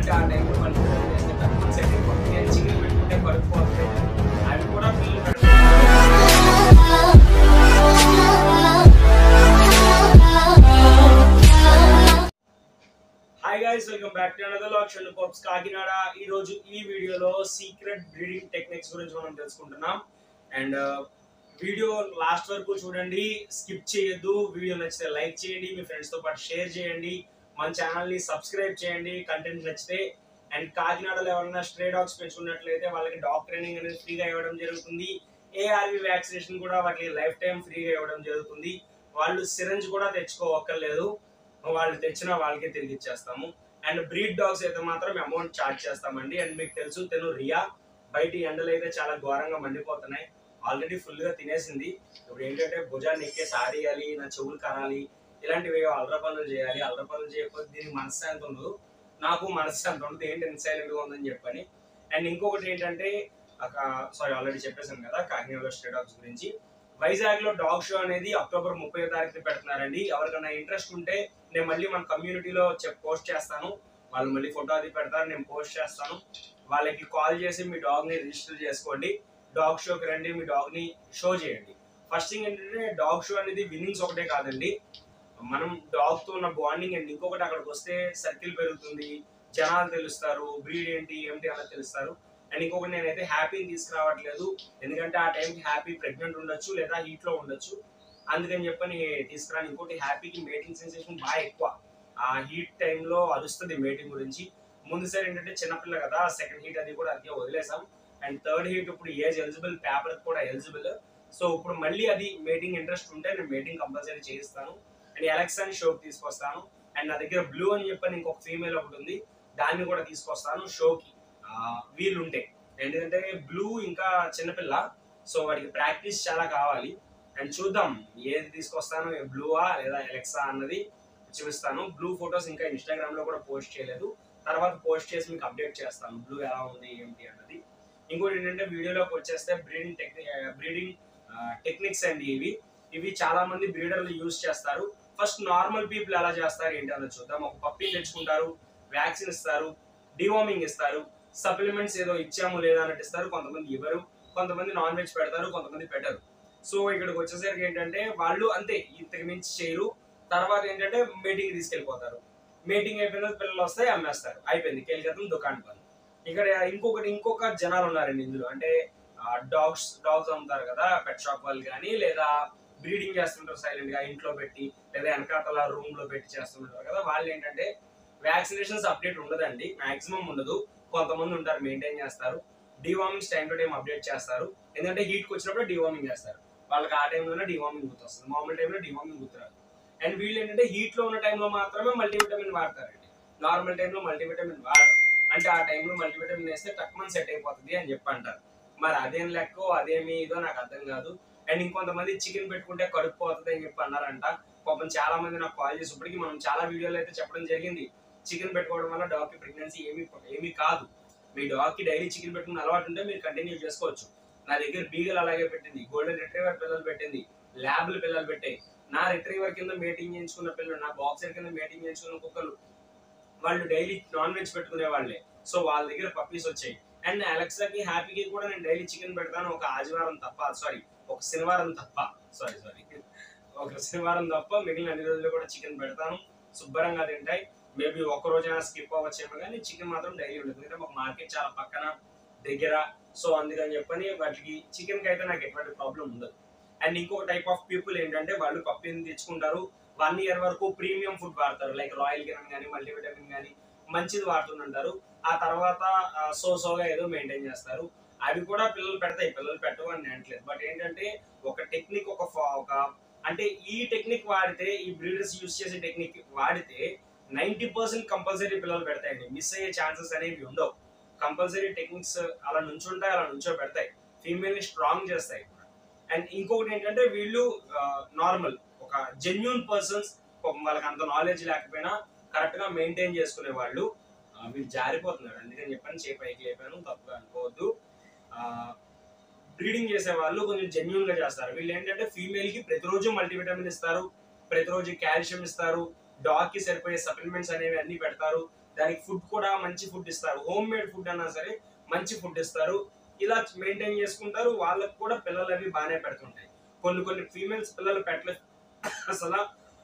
అంటే ఆ టైంలో మళ్ళీ చేస్తే తక్కువ సెట్ అయిపోతుంది నేను చికెన్ పెట్టుకుంటే పడుకోవాలి అవి కూడా పిల్లలు పెడతారు hi guys welcome back to another లాక్షన్ పాప్స్ కాకినాడ ఈ రోజు ఈ వీడియోలో సీక్రెట్ బ్రీడింగ్ టెక్నిక్స్ గురించి మనం తెలుసుకుంటున్నాం అండ్ వీడియో లాస్ట్ వరకు చూడండి స్కిప్ చేయొద్దు వీడియో నచ్చితే లైక్ చేయండి మీ ఫ్రెండ్స్ తో పాటు షేర్ చేయండి మన ఛానల్ ని సబ్స్క్రైబ్ చేయండి కంటెంట్ నచ్చితే అండ్ కాకినాడలో ఎవరైనా స్ట్రే డాగ్స్ పెంచుకున్నట్లయితే వాళ్ళకి డాగ్ ట్రైనింగ్ అనేది ఫ్రీగా ఇవ్వడం జరుగుతుంది ఏఆర్వి వ్యాక్సినేషన్ కూడా వాటికి లైఫ్ టైం ఫ్రీగా ఇవ్వడం జరుగుతుంది వాళ్ళు సిరంజ్ కూడా తెచ్చుకోవక్కర్లేదు వాళ్ళు తెచ్చిన వాళ్ళకే తిరిగి ఇచ్చేస్తాము అండ్ బ్రీడ్ డాగ్స్ అయితే మాత్రం అమౌంట్ చార్జ్ చేస్తామండి అండ్ మీకు తెలుసు తెను రియా బయట ఈ ఎండలు అయితే చాలా ఘోరంగా మండిపోతున్నాయి ఆల్రెడీ ఫుల్ గా తినేసింది ఇప్పుడు ఏంటంటే భుజాన్ని ఎక్కేసి ఆడియాలి నా చెవులు కనాలి ఇలాంటివి అల్ర పనులు చేయాలి అల్ర పనులు చేయకపోతే దీనికి మనశ్శాంతి ఉండదు నాకు మనశ్శాంతి ఉండదు ఏంటి ఇన్సైలెంట్ గా ఉందని చెప్పని అండ్ ఇంకొకటి ఏంటంటే సారీ ఆల్రెడీ చెప్పేశాను కదా కాకినాడలో స్టే డాగ్స్ గురించి వైజాగ్ లో డాగ్ షో అనేది అక్టోబర్ ముప్పై తారీఖున పెడుతున్నారండి ఎవరికైనా ఇంట్రెస్ట్ ఉంటే నేను మళ్ళీ మన కమ్యూనిటీలో పోస్ట్ చేస్తాను వాళ్ళు మళ్ళీ ఫోటో అది పెడతారు నేను పోస్ట్ చేస్తాను వాళ్ళకి కాల్ చేసి మీ డాగ్ ని రిజిస్టర్ చేసుకోండి డాగ్ షోకి రండి మీ డాగ్ ని షో చేయండి ఫస్ట్ థింగ్ ఏంటంటే డాగ్ షో అనేది విన్నింగ్స్ ఒకటే కాదండి మనం డాగ్ తో ఉన్న బాండింగ్ అండ్ ఇంకొకటి అక్కడికి వస్తే సర్కిల్ పెరుగుతుంది జనాలు తెలుస్తారు బ్రీడ్ ఏంటి ఏమిటి అలా తెలుస్తారు అండ్ ఇంకొకటి నేనైతే హ్యాపీని తీసుకురావట్లేదు ఎందుకంటే ఆ టైంకి హ్యాపీ ప్రెగ్నెంట్ ఉండొచ్చు లేదా హీట్ లో ఉండొచ్చు అందుకని చెప్పని తీసుకురాని ఇంకోటి హ్యాపీకి మేటింగ్ సెన్సేషన్ బాగా ఎక్కువ ఆ హీట్ టైంలో అరుస్తుంది మేటింగ్ గురించి ముందు సారి ఏంటంటే చిన్నపిల్ల కదా సెకండ్ హీట్ అది కూడా అదే వదిలేసాం అండ్ థర్డ్ హీట్ ఇప్పుడు ఏజ్ ఎలిజిబుల్ పేపర్ కూడా ఎలిజిబుల్ సో ఇప్పుడు మళ్ళీ అది మేటింగ్ ఇంట్రెస్ట్ ఉంటే నేను మేటింగ్ కంపల్సరీ చేయిస్తాను అండ్ ఎలక్సన్ షోకి తీసుకొస్తాను అండ్ నా దగ్గర బ్లూ అని చెప్పని ఇంకొక ఫీమేల్ ఒకటి ఉంది దాన్ని కూడా తీసుకొస్తాను షోకి వీళ్ళు ఉంటే ఎందుకంటే బ్లూ ఇంకా చిన్నపిల్ల సో వాడికి ప్రాక్టీస్ చాలా కావాలి అండ్ చూద్దాం ఏది తీసుకొస్తాను బ్లూవా లేదా ఎలక్సా అన్నది చూపిస్తాను బ్లూ ఫొటోస్ ఇంకా ఇన్స్టాగ్రామ్ లో కూడా పోస్ట్ చేయలేదు తర్వాత పోస్ట్ చేసి మీకు అప్డేట్ చేస్తాను బ్లూ ఎలా ఉంది ఏంటి అన్నది ఇంకోటి ఏంటంటే వీడియోలోకి వచ్చేస్తే బ్రీడింగ్ టెక్నిక్ బ్రీడింగ్ టెక్నిక్స్ అండి ఇవి ఇవి చాలా మంది బ్రీడర్లు యూజ్ చేస్తారు ఫస్ట్ నార్మల్ పీపుల్ ఎలా చేస్తారు ఏంటి అన్నది చూద్దాం ఒక పప్పీ తెచ్చుకుంటారు వ్యాక్సిన్ ఇస్తారు డివార్మింగ్ ఇస్తారు సప్లిమెంట్స్ ఏదో ఇచ్చాము లేదా అన్నట్టు ఇస్తారు కొంతమంది ఇవ్వరు కొంతమంది నాన్ వెజ్ పెడతారు కొంతమంది పెట్టరు సో ఇక్కడికి వచ్చేసరికి ఏంటంటే వాళ్ళు అంతే ఇంతకు మించి చేయరు తర్వాత ఏంటంటే మీటింగ్ తీసుకెళ్ళిపోతారు మీటింగ్ అయిపోయిన తర్వాత పిల్లలు వస్తాయి అమ్మేస్తారు అయిపోయింది కేలికతం దుకాణం పని ఇక్కడ ఇంకొకటి ఇంకొక జనాలు ఉన్నారండి ఇందులో అంటే డాగ్స్ డాగ్స్ అమ్ముతారు కదా పెట్ షాప్ వాళ్ళు కానీ లేదా బ్రీడింగ్ చేస్తుంటారు సైలెంట్ గా ఇంట్లో పెట్టి లేదా వెనకాతల రూమ్ లో పెట్టి చేస్తుంటారు కదా వాళ్ళు ఏంటంటే వ్యాక్సినేషన్స్ అప్డేట్ ఉండదండి మాక్సిమం ఉండదు కొంతమంది ఉంటారు మెయింటైన్ చేస్తారు dewormings time to time update చేస్తారు ఎందుకంటే హీట్కి వచ్చినప్పుడు డివార్మింగ్ చేస్తారు వాళ్ళకి ఆ టైంలోనే డివార్మింగ్ గుర్తొస్తుంది మామూలు టైంలో డివార్మింగ్ గుర్తురాదు అండ్ వీళ్ళు ఏంటంటే హీట్ లో ఉన్న టైంలో మాత్రమే మల్టీవిటమిన్ వాడతారండి నార్మల్ టైంలో మల్టీవిటమిన్ వాడరు అంటే ఆ టైంలో మల్టీవిటమిన్ వేస్తే తక్కువ సెట్ అయిపోతుంది అని చెప్పి అంటారు మరి అదేం లెక్క అదేమి ఇదో నాకు అర్థం కాదు అండ్ ఇంకొంతమంది చికెన్ పెట్టుకుంటే కడుపు పోతుంది అని చెప్పి అన్నారంట పాపం చాలా మంది నాకు కాల్ చేసి ఇప్పటికి మనం చాలా వీడియోలు అయితే చెప్పడం జరిగింది చికెన్ పెట్టుకోవడం వల్ల డాగ్ కి ప్రెగ్నెన్సీ ఏమి ఏమీ కాదు మీ డాగ్ కి డైలీ చికెన్ పెట్టుకున్న అలవాటు ఉంటే మీరు కంటిన్యూ చేసుకోవచ్చు నా దగ్గర బీగల్ అలాగే పెట్టింది గోల్డెన్ రిట్రీవర్ పిల్లలు పెట్టింది ల్యాబ్లు పిల్లలు పెట్టాయి నా రిట్రీవర్ కింద మేటింగ్ చేయించుకున్న పిల్లలు నా బాక్సర్ కింద మేటింగ్ చేయించుకున్న కుక్కలు వాళ్ళు డైలీ నాన్ వెజ్ పెట్టుకునే వాళ్ళే సో వాళ్ళ దగ్గర పప్పీస్ వచ్చాయి అండ్ అలెక్సాకి హ్యాపీకి కూడా నేను డైలీ చికెన్ పెడతాను ఒక ఆదివారం తప్ప సారీ ఒక శనివారం తప్ప సారీ సారీ ఒక శనివారం తప్ప మిగిలిన అన్ని రోజులు కూడా చికెన్ పెడతాను శుభ్రంగా తింటాయి మేబీ ఒక రోజైనా స్కిప్ అవ్వచ్చేమో కానీ చికెన్ మాత్రం డైలీ ఉండదు ఎందుకంటే మాకు మార్కెట్ చాలా పక్కన దగ్గర సో అందుకని చెప్పని వాటికి చికెన్ కి అయితే నాకు ఎటువంటి ప్రాబ్లం ఉండదు అండ్ ఇంకొక టైప్ ఆఫ్ పీపుల్ ఏంటంటే వాళ్ళు పప్పిని తెచ్చుకుంటారు వన్ ఇయర్ వరకు ప్రీమియం ఫుడ్ వాడతారు లైక్ రాయల్ గిరన్ కానీ మల్టీవిటమిన్ కానీ మంచిది వాడుతుంటారు ఆ తర్వాత సో సోగా ఏదో మెయింటైన్ చేస్తారు అవి కూడా పిల్లలు పెడతాయి పిల్లలు పెట్టవు అని అనట్లేదు బట్ ఏంటంటే ఒక టెక్నిక్ ఒక ఒక అంటే ఈ టెక్నిక్ వాడితే ఈ బ్రీడర్స్ యూస్ చేసే టెక్నిక్ వాడితే నైన్టీ పర్సెంట్ కంపల్సరీ పిల్లలు పెడతాయండి మిస్ అయ్యే ఛాన్సెస్ అనేవి ఉండవు కంపల్సరీ టెక్నిక్స్ అలా నుంచుంటాయి అలా నుంచో పెడతాయి ఫీమేల్ ని స్ట్రాంగ్ చేస్తాయి అండ్ ఇంకొకటి ఏంటంటే వీళ్ళు నార్మల్ ఒక జెన్యున్ పర్సన్స్ వాళ్ళకి అంత నాలెడ్జ్ లేకపోయినా కరెక్ట్ గా మెయింటైన్ చేసుకునే వాళ్ళు వీళ్ళు జారిపోతున్నారు అందుకని చెప్పని చేయి పైకి లేపాను తప్పుగా అనుకోవద్దు బ్రీడింగ్ చేసే వాళ్ళు కొంచెం జెన్యున్ గా చేస్తారు వీళ్ళు ఏంటంటే ఫీమేల్ కి ప్రతిరోజు మల్టీవిటమిన్ ఇస్తారు ప్రతిరోజు కాల్షియం ఇస్తారు డాగ్ కి సరిపోయే సప్లిమెంట్స్ అనేవి అన్ని పెడతారు దానికి ఫుడ్ కూడా మంచి ఫుడ్ ఇస్తారు హోమ్ మేడ్ ఫుడ్ అన్నా సరే మంచి ఫుడ్ ఇస్తారు ఇలా మెయింటైన్ చేసుకుంటారు వాళ్ళకి కూడా పిల్లలు అవి బాగానే పెడుతుంటాయి కొన్ని కొన్ని ఫీమేల్స్ పిల్లలు పెట్టలేదు అసలు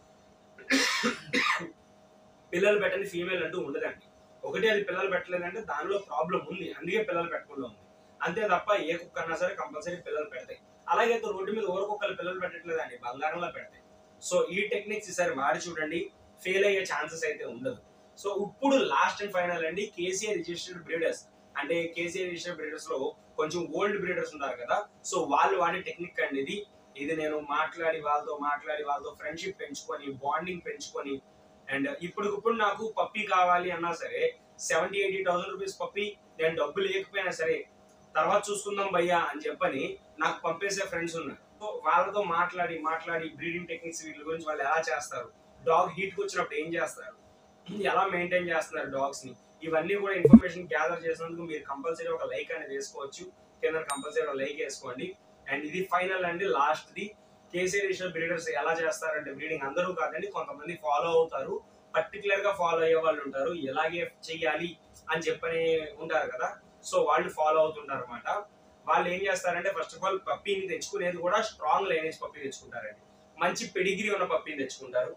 పిల్లలు పెట్టని ఫీమేల్ అంటూ ఉండదండి ఒకటి అది పిల్లలు పెట్టలేదంటే దానిలో ప్రాబ్లం ఉంది అందుకే పిల్లలు పెట్టకుండా ఉంది అంతే తప్ప ఏ కుక్క అన్నా సరే కంపల్సరీ పిల్లలు పెడతాయి అలాగే అయితే రోడ్డు మీద ఊర కుక్కలు పిల్లలు పెట్టట్లేదండి బంగారంలో పెడతాయి సో ఈ టెక్నిక్స్ ఈసారి వాడి చూడండి ఫెయిల్ అయ్యే ఛాన్సెస్ అయితే ఉండదు సో ఇప్పుడు లాస్ట్ అండ్ ఫైనల్ అండి కేసీఆర్ రిజిస్టర్డ్ బ్రీడర్స్ అంటే కేసీఆర్ రిజిస్టర్డ్ బ్రీడర్స్ లో కొంచెం ఓల్డ్ బ్రీడర్స్ ఉంటారు కదా సో వాళ్ళు వాడే టెక్నిక్ అండి ఇది ఇది నేను మాట్లాడి వాళ్ళతో మాట్లాడి వాళ్ళతో ఫ్రెండ్షిప్ పెంచుకొని బాండింగ్ పెంచుకొని అండ్ ఇప్పటికిప్పుడు నాకు పప్పీ కావాలి అన్నా సరే seventy eighty thousand rupees puppy నేను డబ్బు లేకపోయినా సరే తర్వాత చూసుకుందాం భయ్యా అని చెప్పని నాకు పంపేసే ఫ్రెండ్స్ ఉన్నారు సో వాళ్ళతో మాట్లాడి మాట్లాడి బ్రీడింగ్ టెక్నిక్స్ వీటి గురించి వాళ్ళు ఎలా చేస్తారు డాగ్ హీట్ కి వచ్చినప్పుడు ఏం చేస్తారు ఎలా మెయింటైన్ చేస్తున్నారు డాగ్స్ ని ఇవన్నీ కూడా ఇన్ఫర్మేషన్ గ్యాదర్ చేసినందుకు మీరు కంపల్సరీ ఒక లైక్ అనేది వేసుకోవచ్చు కింద కంపల్సరీ ఒక లైక్ వేసుకోండి అండ్ ఇది ఫైనల్ అండి last the KCR register breeders ఎలా చేస్తారంటే బ్రీడింగ్ అందరూ కాదండి కొంతమంది ఫాలో అవుతారు పర్టికులర్ గా ఫాలో అయ్యే వాళ్ళు ఉంటారు ఎలాగే చెయ్యాలి అని చెప్పని ఉంటారు కదా సో వాళ్ళు ఫాలో అవుతుంటారు అనమాట వాళ్ళు ఏం చేస్తారంటే ఫస్ట్ ఆఫ్ ఆల్ పప్పీని తెచ్చుకునేది కూడా స్ట్రాంగ్ లైనేజ్ పప్పీ తెచ్చుకుంటారండి మంచి పెడిగ్రీ ఉన్న పప్పీని తెచ్చుకుంటారు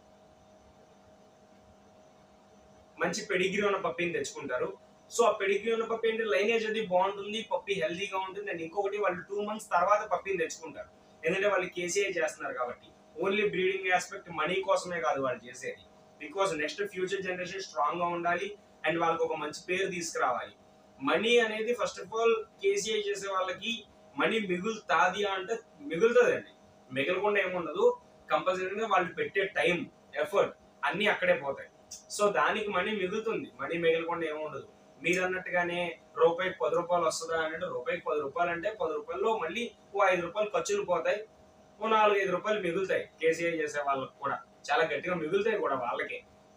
మంచి పెడిగ్రీ ఉన్న పప్పీని తెచ్చుకుంటారు సో ఆ పెడిగ్రీ ఉన్న పప్పి ఏంటి లైనేజ్ అది బాగుంటుంది పప్పి హెల్దీగా ఉంటుంది అండ్ ఇంకొకటి వాళ్ళు టూ మంత్స్ తర్వాత పప్పిని తెచ్చుకుంటారు ఎందుకంటే వాళ్ళు కేసీఐ చేస్తున్నారు కాబట్టి ఓన్లీ బ్రీడింగ్ ఆస్పెక్ట్ మనీ కోసమే కాదు వాళ్ళు చేసేది because next future generation strong గా ఉండాలి అండ్ వాళ్ళకి ఒక మంచి పేరు తీసుకురావాలి మనీ అనేది ఫస్ట్ ఆఫ్ ఆల్ కేసీఐ చేసే వాళ్ళకి మనీ మిగులుతాది అంటే మిగులుతుందండి మిగలకుండా ఏముండదు కంపల్సరీగా వాళ్ళు పెట్టే టైం ఎఫర్ట్ అన్ని అక్కడే పోతాయి సో దానికి మనీ మిగులుతుంది మనీ మిగలకుండా ఏముండదు మీరు అన్నట్టుగానే రూపాయికి పది రూపాయలు వస్తుందా అంటే రూపాయికి పది రూపాయలు అంటే పది రూపాయల్లో మళ్ళీ ఓ ఐదు రూపాయలు ఖర్చులు పోతాయి ఓ నాలుగు ఐదు రూపాయలు మిగులుతాయి కేసీఐ చేసే వాళ్ళకి కూడా చాలా గట్టిగా మిగులుతాయి కూడా వాళ్ళకి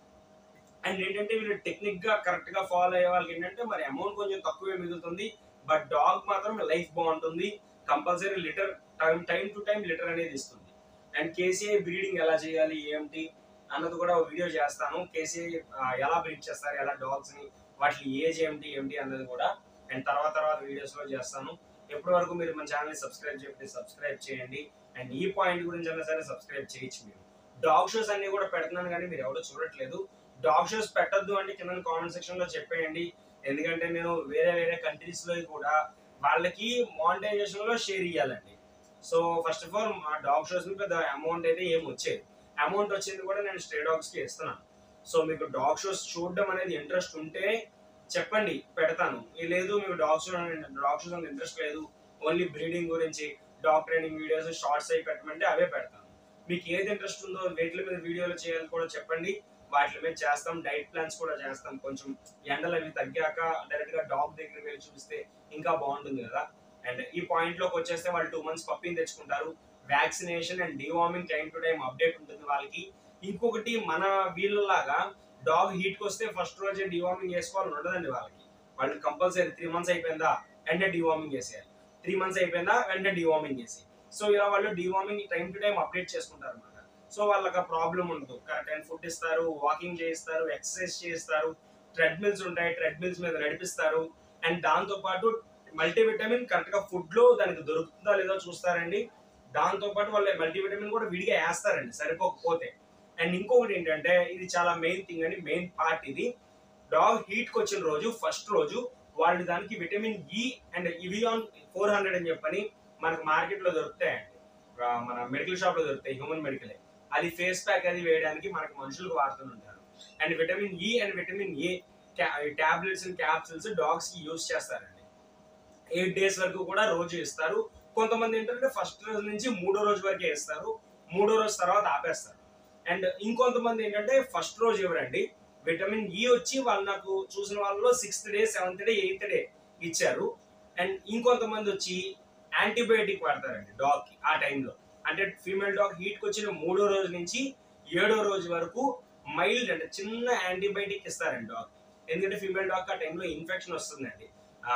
అండ్ ఏంటంటే వీళ్ళు టెక్నిక్ గా కరెక్ట్ గా ఫాలో అయ్యే వాళ్ళకి ఏంటంటే మరి అమౌంట్ కొంచెం తక్కువే మిగులుతుంది బట్ డాగ్ మాత్రం లైఫ్ బాగుంటుంది compulsory litter time time to time litter అనేది ఇస్తుంది అండ్ కేసీఐ బ్రీడింగ్ ఎలా చేయాలి ఏంటి అన్నది కూడా ఒక వీడియో చేస్తాను కేసీఐ ఎలా బ్రీడ్ చేస్తారు ఎలా డాగ్స్ ని వాటి ఏజ్ ఏమిటి ఏమిటి అన్నది కూడా అండ్ తర్వాత తర్వాత వీడియోస్ లో చేస్తాను ఎప్పటి వరకు మీరు మన ఛానల్ సబ్స్క్రైబ్ చేయకపోతే సబ్స్క్రైబ్ చేయండి అండ్ ఈ పాయింట్ గురించి అయినా సరే సబ్స్క్రైబ్ చేయొచ్చు మీరు డాగ్ షోస్ అన్ని కూడా పెడుతున్నాను కానీ మీరు ఎవరో చూడట్లేదు డాగ్ షోస్ పెట్టద్దు అంటే కింద కామెంట్ సెక్షన్ లో చెప్పేయండి ఎందుకంటే నేను వేరే వేరే కంట్రీస్ లో కూడా వాళ్ళకి మానిటైజేషన్ లో షేర్ ఇవ్వాలండి సో ఫస్ట్ ఆఫ్ ఆల్ మా డాగ్ షోస్ పెద్ద అమౌంట్ అయితే ఏం వచ్చేది అమౌంట్ వచ్చింది కూడా నేను స్టే డాగ్స్ కి ఇస్తున్నాను సో మీకు డాగ్ షోస్ చూడడం అనేది ఇంట్రెస్ట్ ఉంటే చెప్పండి పెడతాను ఈ లేదు మీకు డాగ్ షో డాగ్ షోస్ అంత ఇంట్రెస్ట్ లేదు ఓన్లీ బ్రీడింగ్ గురించి డాగ్ ట్రైనింగ్ వీడియోస్ షార్ట్స్ అయి పెట్టమంటే అవే పెడతాను మీకు ఏది ఇంట్రెస్ట్ ఉందో వేట్ల మీద వీడియోలు చేయాలి కూడా చెప్పండి వాటి మీద చేస్తాం డైట్ ప్లాన్స్ కూడా చేస్తాం కొంచెం ఎండలు అవి తగ్గాక డైరెక్ట్ గా డాగ్ దగ్గరికి వెళ్ళి చూస్తే ఇంకా బాగుంటుంది కదా అండ్ ఈ పాయింట్ లోకి వచ్చేస్తే వాళ్ళు టూ మంత్స్ పప్పిని తెచ్చుకుంటారు vaccination and deworming time to time update ఉంటుంది వాళ్ళకి ఇంకొకటి మన వీళ్ళలాగా డాగ్ హీట్ కి వస్తే ఫస్ట్ రోజే డివార్మింగ్ చేసుకోవాలని ఉండదండి వాళ్ళకి వాళ్ళు కంపల్సరీ త్రీ మంత్స్ అయిపోయిందా వెంటనే డివార్మింగ్ చేసేయాలి త్రీ మంత్స్ అయిపోయిందా వెంటనే డివార్మింగ్ చేసి సో ఇలా వాళ్ళు deworming time to time update చేసుకుంటారు అనమాట సో వాళ్ళకి ఆ ప్రాబ్లం ఉండదు కరెక్ట్ టైం ఫుడ్ ఇస్తారు వాకింగ్ చేయిస్తారు ఎక్సర్సైజ్ చేయిస్తారు ట్రెడ్మిల్స్ ఉంటాయి ట్రెడ్మిల్స్ మీద నడిపిస్తారు అండ్ దాంతో పాటు మల్టీవిటమిన్ కరెక్ట్ గా ఫుడ్ లో దానికి దొరుకుతుందా లేదో చూస్తారండి దాంతో పాటు వాళ్ళు మల్టీవిటమిన్ కూడా విడిగా వేస్తారండి సరిపోకపోతే అండ్ ఇంకొకటి ఏంటంటే ఇది చాలా మెయిన్ థింగ్ అని మెయిన్ పార్ట్ ఇది డాగ్ హీట్ కి వచ్చిన రోజు ఫస్ట్ రోజు వాళ్ళు దానికి vitamin E and Evion four hundred అని చెప్పని మనకు మార్కెట్ లో దొరుకుతాయండి ఆ, మన మెడికల్ షాప్ లో దొరుకుతాయి హ్యూమన్ మెడికల్ అది ఫేస్ ప్యాక్ అది వేయడానికి మనకి మనుషులకు వాడుతుంటారు and vitamin E and vitamin A tablets and capsules dogs కి యూస్ చేస్తారండి ఎయిట్ డేస్ వరకు కూడా రోజు ఇస్తారు కొంతమంది ఏంటంటే ఫస్ట్ రోజు నుంచి మూడో రోజు వరకే ఇస్తారు మూడో రోజు తర్వాత ఆపేస్తారు అండ్ ఇంకొంతమంది ఏంటంటే ఫస్ట్ రోజు ఇవ్వరండి విటమిన్ ఇ వచ్చి వాళ్ళు నాకు చూసిన వాళ్ళలో sixth day seventh day eighth day ఇచ్చారు అండ్ ఇంకొంతమంది వచ్చి యాంటీబయాటిక్ వాడతారండి డాగ్ కి ఆ టైంలో అంటే ఫీమేల్ డాగ్ హీట్ కి వచ్చిన మూడో రోజు నుంచి ఏడో రోజు వరకు మైల్డ్ అంటే చిన్న యాంటీబయాటిక్ ఇస్తారండి డాగ్ ఎందుకంటే ఫీమేల్ డాగ్ ఆ టైంలో ఇన్ఫెక్షన్ వస్తుందండి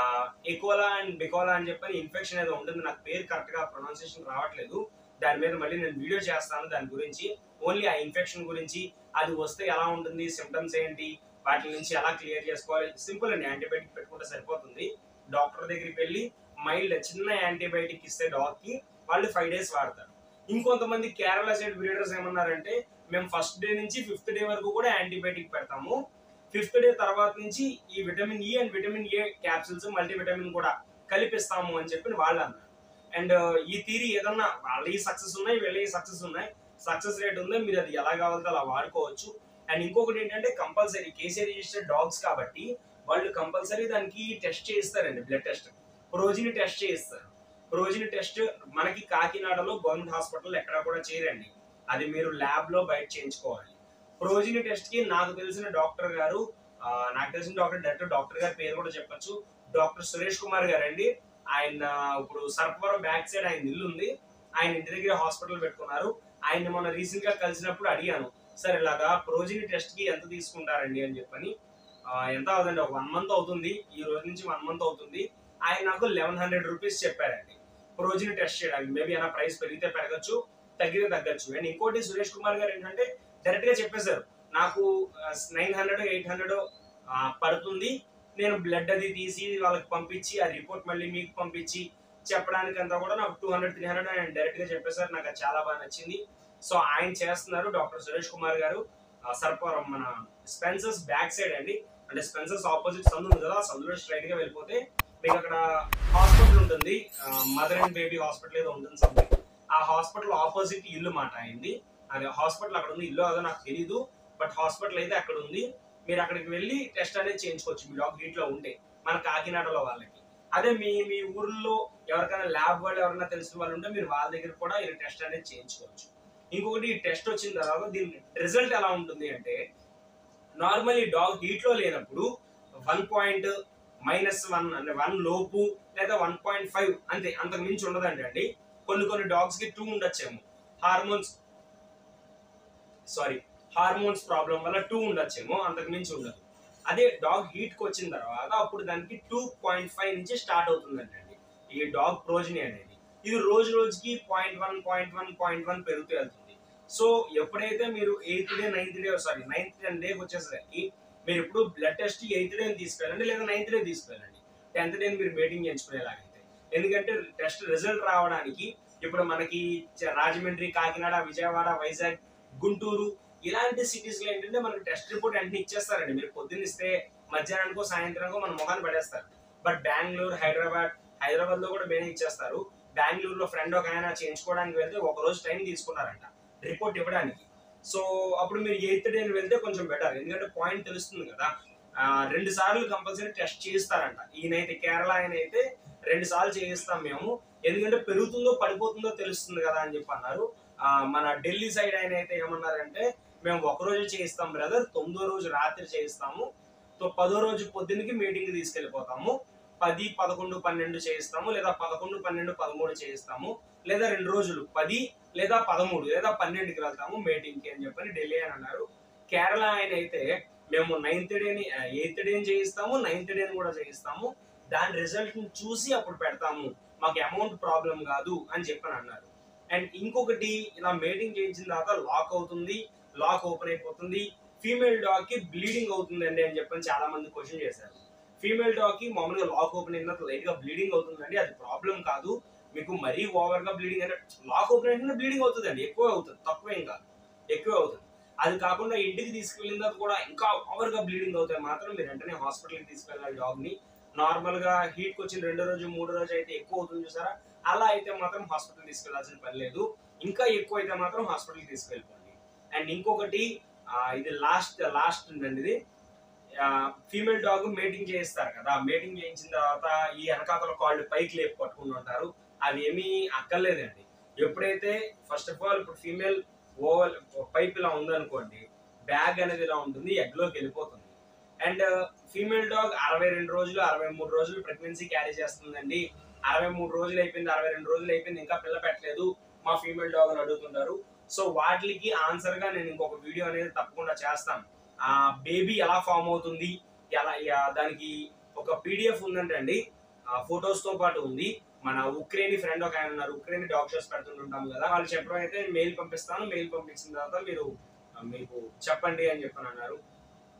ఎకోలా అండ్ బికోలా అని చెప్పని ఇన్ఫెక్షన్ ఏదో ఉంటుంది నాకు పేరు కరెక్ట్ గా ప్రొనౌన్సియేషన్ రావట్లేదు దాని మీద మళ్ళీ నేను వీడియో చేస్తాను దాని గురించి ఓన్లీ ఆ ఇన్ఫెక్షన్ గురించి అది వస్తే ఎలా ఉంటుంది సిమ్టమ్స్ ఏంటి వాటి నుంచి ఎలా క్లియర్ చేసుకోవాలి సింపుల్ అండి యాంటీబయాటిక్ పెట్టుకుంటే సరిపోతుంది డాక్టర్ దగ్గరికి వెళ్ళి మైల్డ్ చిన్న యాంటీబయాటిక్ ఇస్తే డాగ్ కి వాళ్ళు ఫైవ్ డేస్ వాడతారు ఇంకొంతమంది కేరళ సైడ్ బ్రీడర్స్ ఏమన్నారంటే మేము ఫస్ట్ డే నుంచి ఫిఫ్త్ డే వరకు కూడా యాంటీబయాటిక్ పెడతాము ఫిఫ్త్ డే తర్వాత నుంచి ఈ vitamin E and vitamin A capsules multivitamin కూడా కలిపిస్తాము అని చెప్పి వాళ్ళు అన్నారు అండ్ ఈ థీరీ ఏదన్నా వాళ్ళవి సక్సెస్ ఉన్నాయి వీళ్ళవి సక్సెస్ ఉన్నాయి సక్సెస్ రేట్ ఉంది మీరు అది ఎలా కావాలంటే అలా వాడుకోవచ్చు అండ్ ఇంకొకటి ఏంటంటే కంపల్సరీ కేసీ రిజిస్టర్డ్ డాగ్స్ కాబట్టి వాళ్ళు కంపల్సరీ దానికి టెస్ట్ చేయిస్తారండి బ్లడ్ టెస్ట్ ప్రోజిని టెస్ట్ చేయిస్తారు ప్రోజిని టెస్ట్ మనకి కాకినాడలో గవర్నమెంట్ హాస్పిటల్ ఎక్కడ కూడా చేయరండి అది మీరు ల్యాబ్ లో బయట చేయించుకోవాలి ప్రోజిని టెస్ట్ కి నాకు తెలిసిన డాక్టర్ గారు ఆ, నాకు తెలిసిన డాక్టర్ డైరెక్టర్ డాక్టర్ గారి పేరు కూడా చెప్పొచ్చు డాక్టర్ సురేష్ కుమార్ గారు అండి ఆయన ఇప్పుడు సర్పవరం బ్యాక్ సైడ్ ఆయన ఇల్లు ఉంది ఆయన ఇంటి దగ్గర హాస్పిటల్ పెట్టుకున్నారు ఆయన మొన్న రీసెంట్ గా కలిసినప్పుడు అడిగాను సార్ ఇలాగా ప్రోజిని టెస్ట్ కి ఎంత తీసుకుంటారండి అని చెప్పని ఆ, ఎంత అవుతుందండి ఒక వన్ మంత్ అవుతుంది ఈ రోజు నుంచి వన్ మంత్ అవుతుంది ఆయన నాకు లెవెన్ హండ్రెడ్ రూపీస్ చెప్పారండి ప్రోజిని టెస్ట్ చేయడానికి మేబీ ఏమైనా ప్రైస్ పెరిగితే పెరగచ్చు తగ్గితే తగ్గచ్చు అండ్ ఇంకోటి సురేష్ కుమార్ గారు ఏంటంటే డైరెక్ట్ గా చెప్పేశారు నాకు నైన్ హండ్రెడ్ ఎయిట్ హండ్రెడ్ పడుతుంది నేను బ్లడ్ అది తీసి వాళ్ళకి పంపించి ఆ రిపోర్ట్ మళ్ళీ మీకు పంపించి చెప్పడానికి అంతా కూడా నాకు టూ హండ్రెడ్ త్రీ హండ్రెడ్ ఆయన డైరెక్ట్ గా చెప్పేశారు నాకు అది చాలా బాగా నచ్చింది సో ఆయన చేస్తున్నారు డాక్టర్ సురేష్ కుమార్ గారు ఆ, సర్పవరం మన స్పెన్సర్స్ బ్యాక్ సైడ్ అండి అంటే స్పెన్సర్స్ ఆపోజిట్ సందు ఉంది కదా ఆ సందులో స్ట్రైట్ గా వెళ్ళిపోతే మీకు అక్కడ హాస్పిటల్ ఉంటుంది మదర్ అండ్ బేబీ హాస్పిటల్ ఏదో ఉంటుంది సంథింగ్ ఆ హాస్పిటల్ ఆపోజిట్ ఇల్లు మాట అయింది అది హాస్పిటల్ అక్కడ ఉంది ఇల్లు అదో నాకు తెలియదు బట్ హాస్పిటల్ అయితే అక్కడ ఉంది మీరు అక్కడికి వెళ్ళి టెస్ట్ అనేది చేయించుకోవచ్చు మీ డాగ్ హీట్ లో ఉంటే మన కాకినాడలో వాళ్ళకి అదే మీ మీ ఊర్లో ఎవరికైనా ల్యాబ్ వాళ్ళు ఎవరైనా తెలిసిన వాళ్ళు ఉంటే మీరు వాళ్ళ దగ్గర కూడా ఈ టెస్ట్ అనేది చేయించుకోవచ్చు ఇంకొకటి ఈ టెస్ట్ వచ్చిన తర్వాత దీని రిజల్ట్ ఎలా ఉంటుంది అంటే నార్మల్ ఈ డాగ్ హీట్ లో లేనప్పుడు వన్ పాయింట్ మైనస్ వన్ అంటే వన్ లోపు లేదా వన్ పాయింట్ ఫైవ్ అంతే అంతకు మించి ఉండదండి అండి కొన్ని కొన్ని డాగ్స్ కి టూ ఉండొచ్చేమో హార్మోన్స్ సారీ హార్మోన్స్ ప్రాబ్లం వల్ల టూ ఉండొచ్చేమో అంతకు మించి ఉండదు అదే డాగ్ హీట్ కి వచ్చిన తర్వాత అప్పుడు దానికి టూ పాయింట్ ఫైవ్ నుంచి స్టార్ట్ అవుతుందండి ఈ డాగ్ ప్రోజని అనేది ఇది రోజు రోజుకి point one point one point one పెరుగుతూ వెళ్తుంది సో ఎప్పుడైతే మీరు eighth day ninth day sorry ninth day డేకి వచ్చేసరికి మీరు ఇప్పుడు బ్లడ్ టెస్ట్ ఎయిత్ డే తీసుకెళ్ళండి లేదా నైన్త్ డే తీసుకెళ్ళండి టెన్త్ డే మీరు మీటింగ్ చేయించుకునేలాగైతే ఎందుకంటే టెస్ట్ రిజల్ట్ రావడానికి ఇప్పుడు మనకి చ- రాజమండ్రి కాకినాడ విజయవాడ వైజాగ్ గుంటూరు ఇలాంటి సిటీస్ లో ఏంటంటే మనకి టెస్ట్ రిపోర్ట్ వెంటనే ఇచ్చేస్తారండి మీరు పొద్దున్న ఇస్తే మధ్యాహ్నానికో సాయంత్రానికో మన మొహాన్ని పడేస్తారు బట్ బెంగళూరు హైదరాబాద్ హైదరాబాద్ లో కూడా బేనే ఇచ్చేస్తారు బెంగళూరులో ఫ్రెండ్ ఒక ఆయన చేయించుకోవడానికి వెళ్తే ఒక రోజు టైం తీసుకున్నారంట రిపోర్ట్ ఇవ్వడానికి సో అప్పుడు మీరు ఎయిత్ డే వెళ్తే కొంచెం బెటర్ ఎందుకంటే పాయింట్ తెలుస్తుంది కదా ఆ, రెండు సార్లు కంపల్సరీ టెస్ట్ చేయిస్తారంట ఈయనైతే కేరళ ఆయన అయితే రెండు సార్లు చేయిస్తాం మేము ఎందుకంటే పెరుగుతుందో పడిపోతుందో తెలుస్తుంది కదా అని చెప్పి అన్నారు ఆ, మన ఢిల్లీ సైడ్ ఆయన అయితే ఏమన్నారంటే మేము ఒక రోజు చేయిస్తాం బ్రదర్ తొమ్మిదో రోజు రాత్రి చేయిస్తాము తో పదో రోజు పొద్దున్నకి మీటింగ్ తీసుకెళ్లిపోతాము పది పదకొండు పన్నెండు చేయిస్తాము లేదా పదకొండు పన్నెండు పదమూడు చేయిస్తాము లేదా రెండు రోజులు పది లేదా పదమూడు లేదా పన్నెండుకి వెళ్తాము మీటింగ్ కి అని చెప్పని ఢిల్లీ అని అన్నారు కేరళ ఆయన అయితే మేము నైన్త్ డేని ఎయిత్ డేని చేయిస్తాము నైన్త్ డేని కూడా చేయిస్తాము దాని రిజల్ట్ ని చూసి అప్పుడు పెడతాము మాకు అమౌంట్ ప్రాబ్లం కాదు అని చెప్పని అన్నారు అండ్ ఇంకొకటి ఇలా మీటింగ్ చేయించిన తర్వాత లాక్ అవుతుంది లాక్ ఓపెన్ అయిపోతుంది ఫీమేల్ డాగ్ కి బ్లీడింగ్ అవుతుందండి అని చెప్పని చాలా మంది క్వశ్చన్ చేశారు ఫీమేల్ డాగ్ కి మామూలుగా లాక్ ఓపెన్ అయిన తర్వాత లైట్ గా బ్లీడింగ్ అవుతుందండి అది ప్రాబ్లం కాదు మీకు మరీ ఓవర్ గా బ్లీడింగ్ అంటే లాక్ ఓపెన్ అయిన బ్లీడింగ్ అవుతుందండి ఎక్కువ అవుతుంది తక్కువ ఏం కాదు ఎక్కువ అవుతుంది అది కాకుండా ఇంటికి తీసుకెళ్ళిన తర్వాత కూడా ఇంకా ఓవర్ గా బ్లీడింగ్ అవుతాయి మాత్రం మీరు వెంటనే హాస్పిటల్ కి తీసుకెళ్ళాలి డాగ్ ని నార్మల్ గా హీట్ కి వచ్చిన రెండో రోజు మూడో రోజు అయితే ఎక్కువ అవుతుంది చూసారా అలా అయితే మాత్రం హాస్పిటల్ తీసుకెళ్లాల్సిన పని లేదు ఇంకా ఎక్కువ అయితే మాత్రం హాస్పిటల్ తీసుకెళ్ళిపోండి అండ్ ఇంకొకటి ఆ, ఇది లాస్ట్ లాస్ట్ ఉందండి ఇది ఫీమేల్ డాగ్ మేటింగ్ చేయిస్తారు కదా మేటింగ్ చేయించిన తర్వాత ఈ వెనకాతల కాళ్ళు పైకి లేపు పట్టుకుని ఉంటారు అవి ఏమీ అక్కర్లేదండి ఎప్పుడైతే ఫస్ట్ ఆఫ్ ఆల్ ఇప్పుడు ఫీమేల్ ఓవల్ పైప్ ఇలా ఉందనుకోండి బ్యాగ్ అనేది ఇలా ఉంటుంది ఎగ్ లోకి వెళ్ళిపోతుంది అండ్ ఫీమేల్ డాగ్ అరవై రెండు రోజులు అరవై మూడు రోజులు ప్రెగ్నెన్సీ క్యారీ చేస్తుందండి అరవై మూడు రోజులు అయిపోయింది అరవై రెండు రోజులు అయిపోయింది ఇంకా పిల్ల పెట్టలేదు మా ఫీమేల్ డాగ్ అని అడుగుతుంటారు సో వాటికి ఆన్సర్ గా నేను ఇంకొక వీడియో అనేది తప్పకుండా చేస్తాను ఆ బేబీ ఎలా ఫామ్ అవుతుంది ఎలా యా- దానికి ఒక పీడిఎఫ్ ఉందంటండి ఫొటోస్ తో పాటు ఉంది మన ఉక్రెయిన్ ఫ్రెండ్ ఒక ఆయన ఉన్నారు ఉక్రెయిన్ డాగ్ షోస్ పెడుతుంటాం కదా వాళ్ళు చెప్పడం అయితే మెయిల్ పంపిస్తాను మెయిల్ పంపించిన తర్వాత మీరు ఆ, మీకు చెప్పండి అని చెప్పని అన్నారు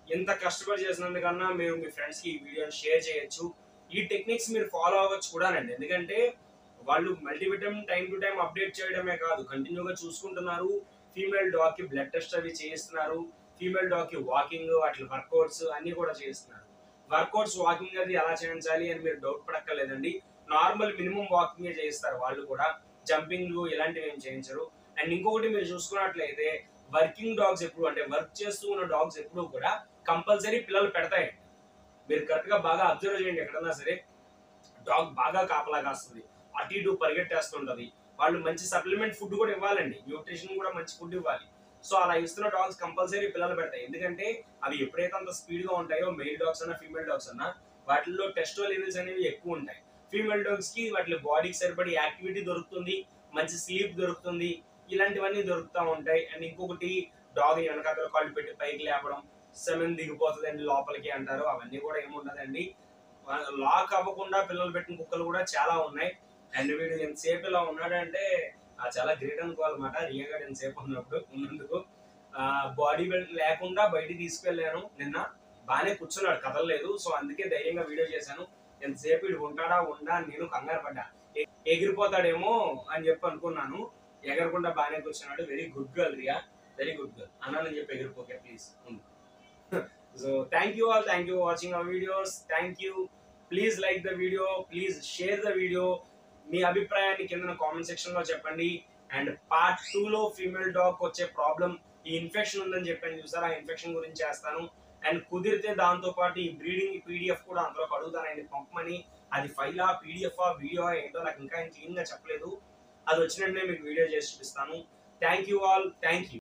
ఇంత కష్టపడి చేసినందుకన్నా మీరు మీ ఫ్రెండ్స్ కి ఈ వీడియోని షేర్ చేయొచ్చు ఈ టెక్నిక్స్ మీరు ఫాలో అవ్వచ్చు కూడానండి ఎందుకంటే వాళ్ళు multivitamin time to time update చేయడమే కాదు కంటిన్యూగా చూసుకుంటున్నారు ఫీమేల్ డాగ్ కి బ్లడ్ టెస్ట్ అవి చేయిస్తున్నారు ఫీమేల్ డాగ్ కి వాకింగ్ వాటి వర్కౌట్స్ అన్ని కూడా చేయిస్తున్నారు వర్కౌట్స్ వాకింగ్ అది ఎలా చేయించాలి అని మీరు డౌట్ పడక్కర్లేదండి నార్మల్ మినిమం వాకింగ్ చేయిస్తారు వాళ్ళు కూడా జంపింగ్ ఇలాంటివి ఏం చేయించరు అండ్ ఇంకొకటి మీరు చూసుకున్నట్లయితే వర్కింగ్ డాగ్స్ ఎప్పుడు అంటే వర్క్ చేస్తూ ఉన్న డాగ్స్ ఎప్పుడు కూడా కంపల్సరీ పిల్లలు పెడతాయండి మీరు కరెక్ట్ గా బాగా అబ్జర్వ్ చేయండి ఎక్కడన్నా సరే డాగ్ బాగా కాపలా కాస్తుంది అటు ఇటు పరిగెట్టేస్తుంటది వాళ్ళు మంచి సప్లిమెంట్ ఫుడ్ కూడా ఇవ్వాలండి న్యూట్రిషన్ కూడా మంచి ఫుడ్ ఇవ్వాలి సో అలా ఇస్తున్న డాగ్స్ కంపల్సరీ పిల్లలు పెడతాయి ఎందుకంటే అవి ఎప్పుడైతే అంత స్పీడ్ గా ఉంటాయో మెయిల్ డాగ్స్ అన్నా ఫీమేల్ డాగ్స్ అన్నా వాటిల్లో టెస్టో లెవెల్స్ అనేవి ఎక్కువ ఉంటాయి ఫీమేల్ డాగ్స్ కి వాటి బాడీకి సరిపడి యాక్టివిటీ దొరుకుతుంది మంచి స్లీప్ దొరుకుతుంది ఇలాంటివన్నీ దొరుకుతూ ఉంటాయి అండ్ ఇంకొకటి డాగ్ వెనకాతల కాళ్ళు పెట్టి పైకి లేపడం సెమెన్ దిగిపోతుందండి లోపలికి అంటారు అవన్నీ కూడా ఏముండదండి లాక్ అవ్వకుండా పిల్లలు పెట్టిన కుక్కలు కూడా చాలా ఉన్నాయి అండ్ వీడు ఎంతసేపు ఇలా ఉన్నాడంటే ఆ, చాలా గ్రేట్ అనుకోవాలన్నమాట రియల్ గా ఎంతసేపు ఉన్నప్పుడు ఉన్నందుకు బాడీ బెల్ట్ లేకుండా బయటికి తీసుకెళ్లాను నిన్న బాగానే కూర్చున్నాడు కదలలేదు సో అందుకే ధైర్యంగా వీడియో చేశాను ఎంతసేపు వీడు ఉంటాడా ఉండా అని నేను కంగారు పడ్డా ఎ- ఎగిరిపోతాడేమో అని చెప్పి అనుకున్నాను ఎగరకుండా బాగానే కూర్చున్నాడు very good girl Riya very good girl అన్నానని చెప్పి ఎగిరిపోకే please so thank you all thank you watching our videos thank you please like the video please share the video మీ అభిప్రాయాన్ని కింద కామెంట్ సెక్షన్ లో చెప్పండి అండ్ పార్ట్ టూ లో female dog వచ్చే ప్రాబ్లం ఈ ఇన్ఫెక్షన్ ఉందని చెప్పాను చూసారా ఆ ఇన్ఫెక్షన్ గురించి చేస్తాను అండ్ కుదిరితే దాంతో పాటు ఈ బ్రీడింగ్ పీడిఎఫ్ కూడా అందులో అడుగుతానండి పంపమని అది ఫైలా పీడిఎఫ్ వీడియో ఏంటో నాకు ఇంకా క్లీన్ గా చెప్పలేదు అది వచ్చినట్టే మీకు వీడియో చేసి చూపిస్తాను thank you all thank you